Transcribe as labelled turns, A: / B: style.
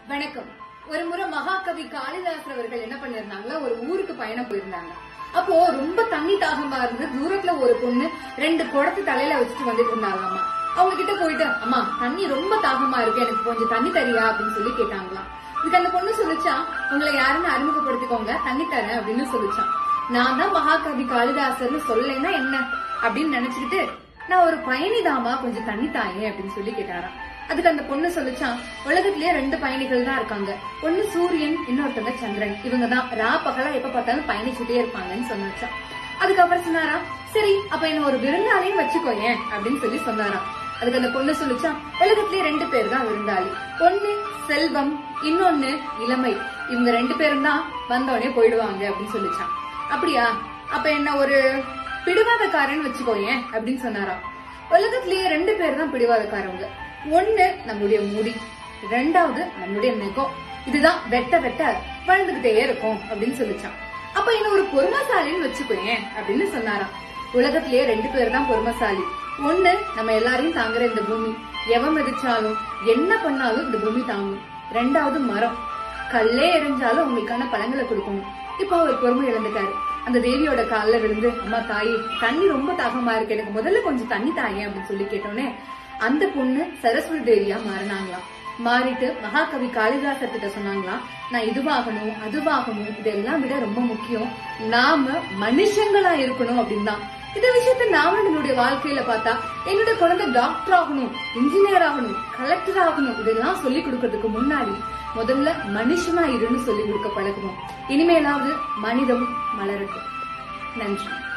A: வணக்கம் ஒரு முறை மகாகவி காளிதாசர் அவர்கள் என்ன பண்ணிருந்தாங்களா ஒரு ஊருக்கு பயணம் போயிருந்தாங்க அப்போ ரொம்ப தண்ணி தாகமா இருந்து தூரத்துல ஒரு பொண்ணு ரெண்டு குடத்து தலையில வச்சுட்டு வந்துட்டு இருந்தாங்களாமா அவங்க கிட்ட போயிட்டு அம்மா தண்ணி ரொம்ப தாகமா இருக்கு எனக்கு கொஞ்சம் தண்ணி தரியா அப்படின்னு சொல்லி கேட்டாங்களாம் இதுக்கு அந்த பொண்ணு சொல்லிச்சா உங்களை யாருன்னு அறிமுகப்படுத்திக்கோங்க தண்ணி தரேன் அப்படின்னு சொல்லிச்சான் நான் தான் மகாகவி காளிதாசர்னு சொல்லலைன்னா என்ன அப்படின்னு நினைச்சுக்கிட்டு நான் ஒரு பயணிதாமா கொஞ்சம் தண்ணி தாயே அப்படின்னு சொல்லி கேட்டாராம் அதுக்கு அந்த பொண்ணு சொல்லிச்சான் உலகத்திலேயே ரெண்டு பயணிகள் தான் இருக்காங்க ஒண்ணு சூரியன் இன்னொருத்தவங்க சந்திரன் இவங்க தான் ரா பகலா எப்ப பார்த்தாலும் பயணிச்சுட்டே இருப்பாங்கன்னு சொன்னாச்சான் அதுக்கப்புறம் சொன்னாரா சரி அப்ப என்ன ஒரு விருந்தாளியும் வச்சுக்கோயேன் அப்படின்னு சொல்லி சொன்னாராம் அதுக்கு அந்த பொண்ணு சொல்லிச்சான் உலகத்திலேயே ரெண்டு பேர் தான் விருந்தாளி ஒண்ணு செல்வம் இன்னொன்னு இளமை இவங்க ரெண்டு பேரும் தான் வந்தோடனே போயிடுவாங்க அப்படின்னு சொல்லிச்சான் அப்படியா அப்ப என்ன ஒரு பிடிவாதக்காரன் வச்சுக்கோயேன் அப்படின்னு சொன்னாராம் உலகத்திலேயே ரெண்டு பேர் தான் பிடிவாதக்காரவங்க ஒண்ணு நம்முடைய முடி ரெண்டாவது நம்முடைய நெகம் இதுதான் வெட்ட வெட்ட வளர்ந்துகிட்டே இருக்கும் அப்படின்னு சொல்லிச்சான் அப்ப என்ன ஒரு பொறுமசாலின்னு வச்சுக்கோயேன் அப்படின்னு சொன்னாராம் உலகத்திலேயே ரெண்டு பேர் தான் பொறுமசாலி ஒண்ணு நம்ம எல்லாரையும் தாங்குற இந்த பூமி எவன் மிதிச்சாலும் என்ன பண்ணாலும் இந்த பூமி தாங்கும் ரெண்டாவது மரம் கல்லே எரிஞ்சாலும் உங்களுக்கான பழங்களை கொடுக்கணும் இப்ப அவர் பொறுமை இழந்துட்டாரு அந்த தேவியோட கால்ல விழுந்து அம்மா தாயே தண்ணி ரொம்ப தாகமா இருக்கு எனக்கு முதல்ல கொஞ்சம் தண்ணி தாயே அப்படின்னு சொல்லி கேட்டோன்னே அந்த பொண்ணு சரஸ்வதி தேவியா மாறினாங்களாம் மாறிட்டு மகாகவி காளிதாசர் கிட்ட சொன்னாங்களாம் நான் இதுவாகணும் அதுவாகணும் இதெல்லாம் விட ரொம்ப முக்கியம் நாம மனுஷங்களா இருக்கணும் அப்படின்னு தான் இந்த விஷயத்த நாம நம்மளுடைய வாழ்க்கையில பார்த்தா என்னோட குழந்தை டாக்டர் ஆகணும் இன்ஜினியர் ஆகணும் கலெக்டர் ஆகணும் இதெல்லாம் சொல்லி கொடுக்கறதுக்கு முன்னாடி முதல்ல மனுஷனா இருன்னு சொல்லி கொடுக்க பழகுவோம் இனிமேலாவது மனிதம் மலரட்டும் நன்றி